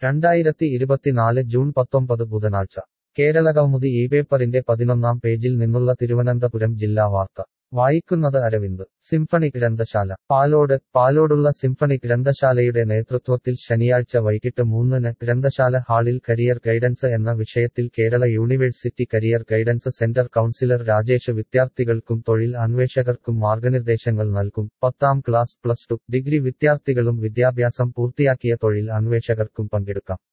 രണ്ടായിരത്തി ഇരുപത്തിനാല് ജൂൺ പത്തൊമ്പത് ബുധനാഴ്ച കേരളകൗമുദി ഈ പേപ്പറിന്റെ പതിനൊന്നാം പേജിൽ നിന്നുള്ള തിരുവനന്തപുരം ജില്ലാ വാർത്ത വായിക്കുന്നത് അരവിന്ദ് സിംഫണി ഗ്രന്ഥശാല പാലോട് പാലോടുള്ള സിംഫണി ഗ്രന്ഥശാലയുടെ നേതൃത്വത്തിൽ ശനിയാഴ്ച വൈകിട്ട് മൂന്നിന് ഗ്രന്ഥശാല ഹാളിൽ കരിയർ ഗൈഡൻസ് എന്ന വിഷയത്തിൽ Kerala university career guidance centre counsellor Rajesh വിദ്യാർത്ഥികൾക്കും തൊഴിൽ അന്വേഷകർക്കും മാർഗനിർദ്ദേശങ്ങൾ നൽകും പത്താം ക്ലാസ് പ്ലസ് ടു ഡിഗ്രി വിദ്യാർത്ഥികളും വിദ്യാഭ്യാസം പൂർത്തിയാക്കിയ തൊഴിൽ അന്വേഷകർക്കും പങ്കെടുക്കാം